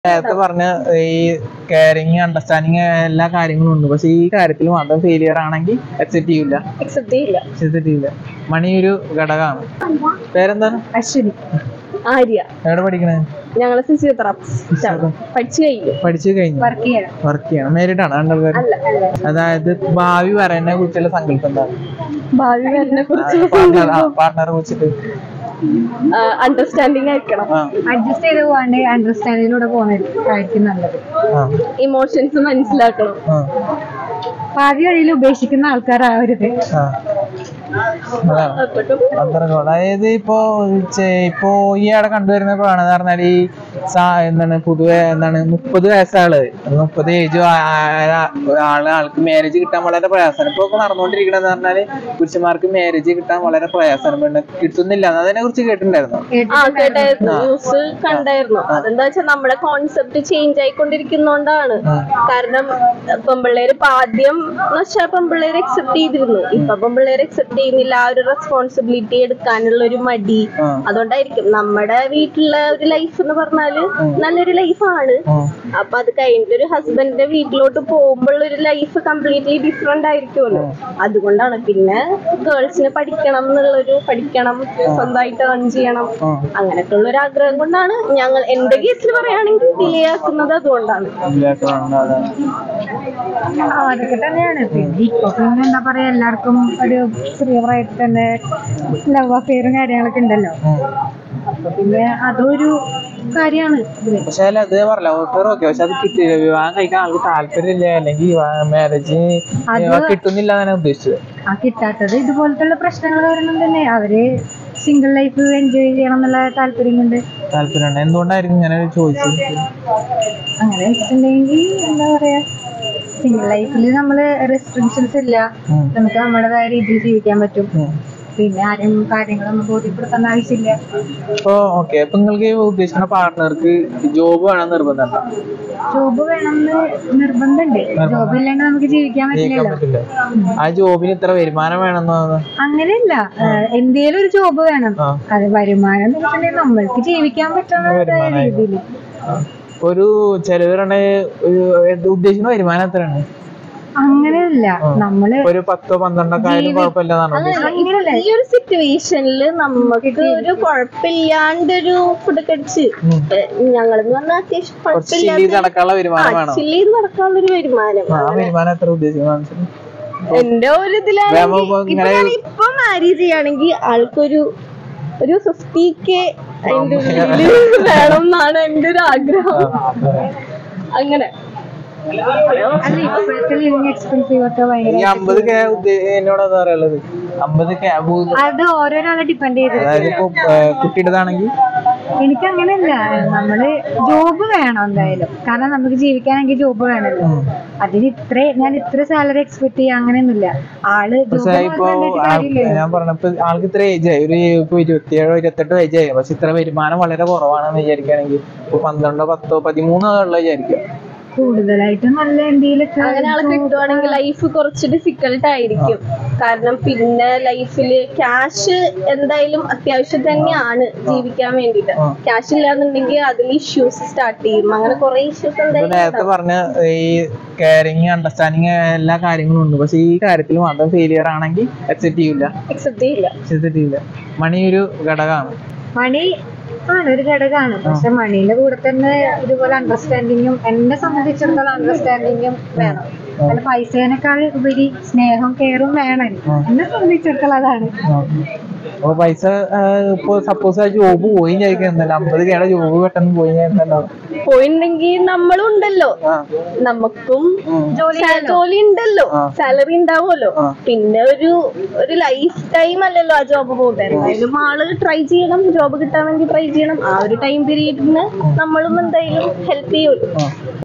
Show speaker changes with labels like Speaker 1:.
Speaker 1: നേരത്തെ പറഞ്ഞ ഈ കെയറിങ് അണ്ടർസ്റ്റാൻഡിങ് എല്ലാ കാര്യങ്ങളും ഉണ്ട് പക്ഷെ ഈ കാര്യത്തിൽ മാത്രം ഫെയിലിയർ ആണെങ്കിൽ അക്സെപ്റ്റ് ചെയ്യില്ല
Speaker 2: അക്സെപ്റ്റ് ചെയ്യില്ല
Speaker 1: അക്സെപ്റ്റ് ചെയ്യില്ല മണി ഒരു ഘടകമാണ് പേരെന്താണ്
Speaker 2: അശ്വിനി ആര്യ
Speaker 1: എവിടെ പഠിക്കണേ
Speaker 2: ഞങ്ങള് ഫിസിയോതെറാപ്പിസ്റ്റ് ആണ് പഠിച്ചു കഴിഞ്ഞു
Speaker 1: പഠിച്ചു കഴിഞ്ഞു
Speaker 2: വർക്ക് ചെയ്യണം
Speaker 1: വർക്ക് ചെയ്യണം മേരിട്ടാണ് അണ്ടർവെയർ
Speaker 2: അല്ല അല്ല
Speaker 1: അതായത് ഭാവി പറയുന്നതിനെ കുറിച്ചുള്ള സങ്കല്പം എന്താണ്
Speaker 2: ഭാവി വരുന്ന കുറിച്ച്
Speaker 1: പാർട്ട്ണറെ കുറിച്ചിട്ട്
Speaker 2: അണ്ടർസ്റ്റാൻഡിങ് ആയിരിക്കണം
Speaker 1: ആ
Speaker 3: അഡ്ജസ്റ്റ് ചെയ്ത് പോകാണ്ട് അണ്ടർസ്റ്റാൻഡിങ്ങിലൂടെ പോകുന്നതായിരിക്കും നല്ലത്
Speaker 1: ആ
Speaker 2: ഇമോഷൻസ് മനസ്സിലാക്കണം
Speaker 1: ആ
Speaker 3: പാതി വഴിയിൽ ഉപേക്ഷിക്കുന്ന ആൾക്കാരാവരുത്
Speaker 1: ആ അതാണ് പന്ത്രണ്ട് അതായത് ഇപ്പോ ചെ- ഇപ്പോ ഈ ആടെ കണ്ടുവരുന്ന പ്രവണത പറഞ്ഞാൽ ഈ സാ- എന്താണ് പൊതുവെ എന്താണ് മുപ്പത് വയസ്സാള് മുപ്പത് ഏജ് ആള് ആൾക്ക് മാരേജ് കിട്ടാൻ വളരെ പ്രയാസമാണ് ഇപ്പൊ ഒക്കെ നടന്നുകൊണ്ടിരിക്കണെന്ന് പറഞ്ഞാല് പുരുഷന്മാർക്ക് മാരേജ് കിട്ടാൻ വളരെ പ്രയാസമാണ് പെണ്ണ് കിട്ടുന്നില്ല അതിനെ കുറിച്ച് കേട്ടിട്ടുണ്ടായിരുന്നു
Speaker 2: ആ കേട്ടായിരുന്നു ന്യൂസ് കണ്ടായിരുന്നു അതെന്താ വെച്ചാൽ നമ്മുടെ കോൺസെപ്റ്റ് ചേഞ്ച് ആയിക്കൊണ്ടിരിക്കുന്നോണ്ടാണ് കാരണം പെമ്പിള്ളേര് ഇപ്പൊ ആദ്യം എന്ന് വെച്ചാൽ പെമ്പിള്ളേര് അക്സെപ്റ്റ് ചെയ്തിരുന്നു ഇപ്പൊ പെമ്പിള്ളേര് അക്സെപ്റ്റ് ചെയ്യുന്നില്ല ആ ഒരു റെസ്പോൺസിബിലിറ്റി എടുക്കാനുള്ള ഒരു മടി
Speaker 1: ആ.
Speaker 2: അതുകൊണ്ടായിരിക്കും നമ്മുടെ വീട്ടിലെ ഒരു ലൈഫ് എന്ന് പറഞ്ഞാല് നല്ലൊരു ലൈഫാണ്
Speaker 1: ഉം.
Speaker 2: അപ്പൊ അത് കഴിഞ്ഞിട്ട് ഒരു ഹസ്ബൻഡിന്റെ വീട്ടിലോട്ട് പോകുമ്പോൾ ഒരു ലൈഫ് കംപ്ലീറ്റ്ലി ഡിഫറെന്റ് ആയിരിക്കുമല്ലോ അതുകൊണ്ടാണ് പിന്നെ ഗേൾസിന് പഠിക്കണം എന്നുള്ളൊരു പഠിക്കണം സ്വന്തമായിട്ട് ഏൺ ചെയ്യണം
Speaker 1: ഉം.
Speaker 2: അങ്ങനെയൊക്കെ ഉള്ള ഒരു ആഗ്രഹം കൊണ്ടാണ് ഞങ്ങൾ എന്റെ കേസിൽ പറയുകയാണെങ്കിൽ ഡിലേ ആക്കുന്നത് അതുകൊണ്ടാണ്
Speaker 1: ഇതിലേക്കാണ് അതാണ്.
Speaker 3: ആ, അതൊക്കെ തന്നെയാണ് പിന്നെ ഇപ്പൊ പിന്നെ എന്താ പറയാ എല്ലാവർക്കും ഒരു പ്രിയറായിട്ട് തന്നെ ലവ് അഫെയറും കാര്യങ്ങളൊക്കെ ഉണ്ടല്ലോ
Speaker 1: ഉം.
Speaker 3: അപ്പൊ പിന്നെ അതൊരു കാര്യമാണ് ഇതില്
Speaker 1: പക്ഷെ അതിൽ അത് പറഞ്ഞില്ല ഓഫർ ഓക്കെ പക്ഷെ അത് കിട്ടില്ല വിവാഹം കഴിക്കാൻ ആൾക്ക് താല്പര്യമില്ല അല്ലെങ്കിൽ മാരേജ് കിട്ടുന്നില്ല എന്നാണ് ഉദ്ദേശിച്ചത്
Speaker 3: ആ കിട്ടാത്തത് ഇതുപോലത്തെ പ്രശ്നങ്ങൾ കാരണം തന്നെ അവര് സിംഗിൾ ലൈഫ് എൻജോയ് ചെയ്യണം എന്നുള്ള താല്പര്യം കൊണ്ട്
Speaker 1: താല്പര്യമുണ്ട് എന്തുകൊണ്ടായിരിക്കും ഇങ്ങനെ ചോദിച്ചത്
Speaker 3: അങ്ങനെ വെച്ചിട്ടുണ്ടെങ്കിൽ എന്താ പറയാ സിംഗിൾ ലൈഫിൽ നമ്മള് റെസ്ട്രിക്ഷൻസ് ഇല്ല
Speaker 1: ഉം.
Speaker 3: നമുക്ക് നമ്മുടേതായ രീതിയിൽ ജീവിക്കാൻ പറ്റും
Speaker 1: ഉം.
Speaker 3: പിന്നെ ആരും കാര്യങ്ങളൊന്നും ബോധ്യപ്പെടുത്തേണ്ട ആവശ്യമില്ല
Speaker 1: ഇപ്പൊ ഓക്കെ അപ്പൊ നിങ്ങൾക്ക് ഈ ഉദ്ദേശിക്കുന്ന പാർട്ട്ണർക്ക് ജോബ് വേണം നിർബന്ധമുണ്ടോ
Speaker 3: ജോബ് വേണമെന്ന് നിർബന്ധമുണ്ട് ജോബ് ഇല്ലെങ്കിൽ നമുക്ക് ജീവിക്കാൻ
Speaker 1: ജീവിക്കാൻ
Speaker 3: പറ്റില്ലല്ലോ
Speaker 1: പറ്റില്ല ആ ജോബിന് ഇത്ര വരുമാനം വേണമെന്ന് തോന്നുന്നു
Speaker 3: അങ്ങനെയല്ല എന്തേലും ഒരു ജോബ് വേണം
Speaker 1: ആ.
Speaker 3: അത് വരുമാനം എന്ന് വെച്ചിട്ടുണ്ടെങ്കിൽ നമ്മൾക്ക് ജീവിക്കാൻ പറ്റുന്ന
Speaker 1: വരുമാനമായി.
Speaker 3: രീതിയിൽ
Speaker 1: ഒരു ചെലവരണ ഉദ്ദേശിക്കുന്ന വരുമാനം എത്രയാണ്
Speaker 3: അങ്ങനെയല്ല നമ്മള്
Speaker 1: ഒരു പത്തോ പന്ത്രണ്ടോ ഒക്കെ ആയാലും കുഴപ്പമില്ലെന്നാണ്
Speaker 2: അങ്ങനെയല്ല ഈ ഒരു സിറ്റുവേഷനിൽ നമുക്ക് ഒരു കുഴപ്പമില്ലാണ്ടൊരു ഫുഡ് കഴിച്ച് ഞങ്ങളെന്ന് പറഞ്ഞാൽ അത്യാവശ്യം
Speaker 1: കുറച്ച് ചില്ലി
Speaker 2: കുഴപ്പമില്ലാത്ത
Speaker 1: നടക്കാനുള്ള വരുമാനം വേണം
Speaker 2: ചില്ലി നടക്കാനുള്ള ഒരു വരുമാനം
Speaker 1: ആ വരുമാനം എത്ര ഉദ്ദേശിക്കുന്നത്
Speaker 2: എന്റെ ഒരു
Speaker 1: ഇപ്പൊ
Speaker 2: ഇതിലാണെങ്കിൽ
Speaker 1: ഇങ്ങനെ
Speaker 2: ഇപ്പൊ മാരേജ് ചെയ്യുകയാണെങ്കിൽ ആൾക്കൊരു ഒരു ഫിഫ്റ്റി കെ അതിന്റെ ഉള്ളില് വേണം എന്നാണ് എന്റെ ഒരു ആഗ്രഹം അങ്ങനെ
Speaker 3: അല്ല ഇപ്പോഴത്തെ ലിവിങ് എക്സ്പെൻസീവ് ഒക്കെ ഭയങ്കര
Speaker 1: ഈ അമ്പത് കെ എന്നോട് എന്താ പറയുള്ളത് അമ്പത് കെ
Speaker 3: അത് ഓരോരാളെ ഡിപ്പെൻഡ് ചെയ്ത്
Speaker 1: അതായത് ഇപ്പൊ കുട്ടിയുടേതാണെങ്കിൽ
Speaker 3: എനിക്ക് അങ്ങനെയല്ല നമ്മള് ജോബ് വേണം എന്തായാലും കാരണം നമുക്ക് ജീവിക്കാനെങ്കിൽ ജോബ് വേണമല്ലോ അതിന് ഇത്ര ഞാൻ ഇത്ര സാലറി എക്സ്പെക്ട് ചെയ്യാം അങ്ങനെയൊന്നുമില്ല ആള്
Speaker 1: പക്ഷെ
Speaker 3: ജോബ്
Speaker 1: ഇപ്പൊ
Speaker 3: കണ്ടിട്ട്
Speaker 1: ആൾക്ക്
Speaker 3: കാര്യമില്ലല്ലോ
Speaker 1: ഞാൻ പറഞ്ഞപ്പോ ആൾക്ക് ഇത്ര ഏജ് ആയി ഒരു ഇപ്പൊ ഇരുപത്തിയേഴോ ഇരുപത്തെട്ടോ ഏജ് ആയി പക്ഷെ ഇത്ര വരുമാനം വളരെ കുറവാണെന്ന് വിചാരിക്കുകയാണെങ്കിൽ ഇപ്പൊ പന്ത്രണ്ടോ പത്തോ പതിമൂന്നോ ഉള്ള വിചാരിക്കുക
Speaker 3: കൂടുതലായിട്ടും നല്ല എന്തെങ്കിലുമൊക്കെ
Speaker 2: അങ്ങനെ ആളെ കിട്ടുവാണെങ്കിൽ ലൈഫ് കുറച്ച് ഡിഫിക്കൽട്ട് ആയിരിക്കും കാരണം പിന്നെ ലൈഫില് ക്യാഷ് എന്തായാലും അത്യാവശ്യം തന്നെയാണ് ജീവിക്കാൻ വേണ്ടിട്ട്
Speaker 1: ആ.
Speaker 2: ക്യാഷ് ഇല്ലാന്നുണ്ടെങ്കിൽ അതിൽ ഇഷ്യൂസ് സ്റ്റാർട്ട് ചെയ്യും അങ്ങനെ കുറെ ഇഷ്യൂസ്
Speaker 1: ഇപ്പൊ
Speaker 2: എന്തായാലും
Speaker 1: നേരത്തെ പറഞ്ഞ ഈ കെയറിങ് അണ്ടർസ്റ്റാൻഡിങ് എല്ലാ കാര്യങ്ങളും ഉണ്ട് പക്ഷെ ഈ കാര്യത്തിൽ മാത്രം ഫെയിലിയർ ആണെങ്കിൽ അക്സെപ്റ്റ് ചെയ്യില്ല
Speaker 2: അക്സെപ്റ്റ് ചെയ്യില്ല
Speaker 1: അക്സെപ്റ്റ് ചെയ്യില്ല മണി ഒരു ഘടകമാണ്
Speaker 3: മണി ആണ് ഒരു ഘടകമാണ് പക്ഷെ മണീന്റെ കൂടെ തന്നെ ഇതുപോലെ അണ്ടർസ്റ്റാൻഡിങ്ങും എന്നെ സംബന്ധിച്ചിടത്തോളം അണ്ടർസ്റ്റാൻഡിങ്ങും വേണം കാരണം പൈസേനേക്കാൾ ഉപരി സ്നേഹം കെയറും വേണം എനിക്ക്. എന്നെ സംബന്ധിച്ചിടത്തോളം അതാണ്
Speaker 1: അപ്പൊ പൈസ ആ, ഇപ്പൊ സപ്പോസ് ആ ജോബ് പോയി കഴിക്കുന്നുണ്ടല്ലോ അമ്പത് കേടെ ജോബ് പെട്ടെന്ന് പോയി കഴിഞ്ഞാൽ
Speaker 2: പോയിട്ടുണ്ടെങ്കിൽ നമ്മളും ഉണ്ടല്ലോ
Speaker 1: ആ
Speaker 2: നമുക്കും
Speaker 1: ഉം.
Speaker 2: സാ- ജോലി ഉണ്ടല്ലോ
Speaker 1: ആ.
Speaker 2: സാലറി ഉണ്ടാവുമല്ലോ
Speaker 1: ആ.
Speaker 2: പിന്നെ ഒരു ഒരു ലൈഫ് ടൈം അല്ലല്ലോ ആ ജോബ് പോകുന്നത് എന്തായാലും ആള് ട്രൈ ചെയ്യണം ജോബ് കിട്ടാൻ വേണ്ടി ട്രൈ ചെയ്യണം ആ ഒരു ടൈം പീരീഡിന് നമ്മളും എന്തായാലും ഹെൽപ്പ് ചെയ്യുമല്ലോ
Speaker 1: ആ